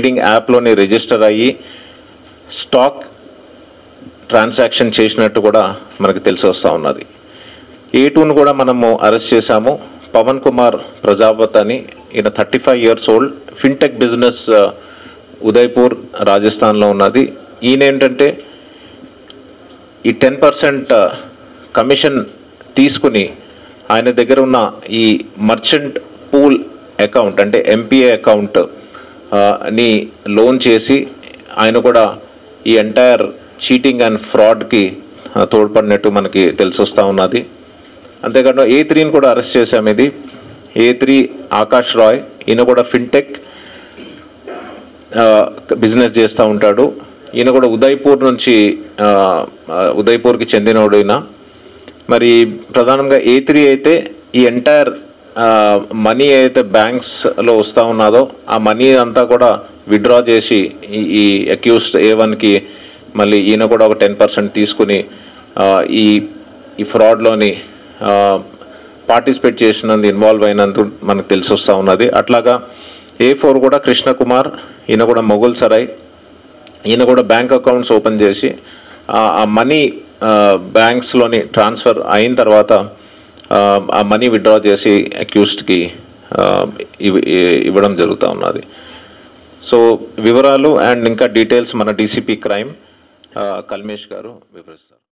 trading యాప్లోని register అయ్యి stock transaction చేసినట్టు కూడా మనకు తెలిసి వస్తూ ఉన్నది ఏ టూను కూడా మనము అరెస్ట్ చేశాము పవన్ కుమార్ ప్రజాపత్ అని ఈయన thirty five years old fintech business ఆ, ఉదయ్పూర్ రాజస్థాన్లో ఉన్నది ఈయన ఏంటంటే ఈ టెన్ పర్సెంట్ కమిషన్ తీసుకుని ఆయన దగ్గర ఉన్న ఈ మర్చెంట్ పూల్ అకౌంట్ అంటే ఎంపీఏ అకౌంట్ ఆ, ని లోన్ చేసి ఆయన కూడా ఈ ఎంటైర్ చీటింగ్ అండ్ ఫ్రాడ్కి తోడ్పడినట్టు మనకి తెలిసి వస్తూ ఉన్నది అంతేకాకుండా ఏ త్రీని కూడా అరెస్ట్ చేశాము ఇది ఏ త్రీ ఆకాష్ రాయ్ ఈయన కూడా ఫిన్టెక్ బిజినెస్ చేస్తూ ఉంటాడు ఈయన కూడా ఉదయ్పూర్ నుంచి ఆ, ఆ, ఉదయ్పూర్కి చెందినవాడు ఈయన మరి ప్రధానంగా ఏ త్రీ అయితే ఈ ఎంటైర్ మనీ అయితే బ్యాంక్స్లో వస్తూ ఉన్నదో ఆ మనీ అంతా కూడా విత్డ్రా చేసి ఈ- ఈ అక్యూస్డ్ ఏ వన్కి మళ్ళీ ఈయన కూడా ఒక టెన్ పర్సెంట్ తీసుకుని ఆ, ఈ ఈ ఫ్రాడ్లోని పార్టిసిపేట్ చేసినందు ఇన్వాల్వ్ అయినందు మనకు తెలిసి వస్తూ ఉన్నది అట్లాగా ఏ ఫోర్ కూడా కృష్ణకుమార్ ఈయన కూడా మొగుల్ సరాయ్ ఈయన కూడా బ్యాంక్ అకౌంట్స్ ఓపెన్ చేసి ఆ- ఆ మనీ బ్యాంక్స్లోని ట్రాన్స్ఫర్ అయిన తర్వాత ఆ, ఆ మనీ విత్డ్రా చేసి అక్యూస్డ్కి ఇవ్వడం జరుగుతూ ఉన్నది సో వివరాలు అండ్ ఇంకా డీటెయిల్స్ మన డీసీపీ క్రైమ్ కల్మేష్ గారు వివరిస్తారు